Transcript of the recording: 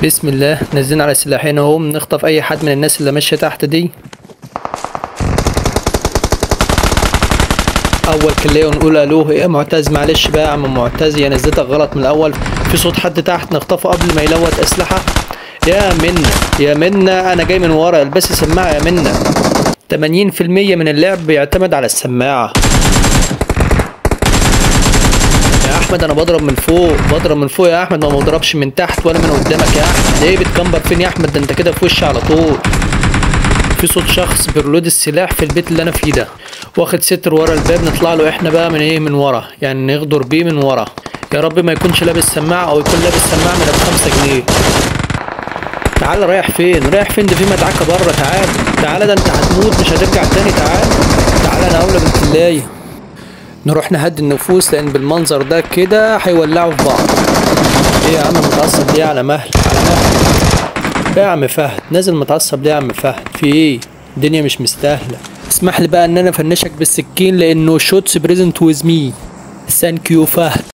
بسم الله نزلنا على سلاحين اهو نخطف اي حد من الناس اللي ماشيه تحت دي اول كليه ونقول الوه يا معتز معلش بقى يا عم معتز يا نزلتك غلط من الاول في صوت حد تحت نخطفه قبل ما يلوت اسلحه يا منا يا منا انا جاي من ورا البسي سماعه يا منا 80% من اللعب بيعتمد على السماعه يا احمد انا بضرب من فوق بضرب من فوق يا احمد ما بضربش من تحت ولا من قدامك يا احمد ايه بتكمبر فين يا احمد ده انت كده في وشي على طول في صوت شخص بيرلود السلاح في البيت اللي انا فيه ده واخد ستر ورا الباب نطلع له احنا بقى من ايه من ورا يعني نغدر بيه من ورا يا رب ما يكونش لابس سماعه او يكون لابس سماعه من ابو 5 جنيه تعال رايح فين رايح فين ده في مدعكه بره تعال تعال ده انت هتموت مش هترجع تاني تعال تعال انا اولى بالكلايه نروح نهدي النفوس لان بالمنظر ده كده هيولعوا في بعض ايه يا عم متعصب ليه على مهل على مهل ايه يا عم فهد نازل متعصب ليه يا عم فهد في ايه الدنيا مش مستاهله اسمح لي بقى ان انا افنشك بالسكين لانه شوتس بريزنت ويز مي ثانك يو فهد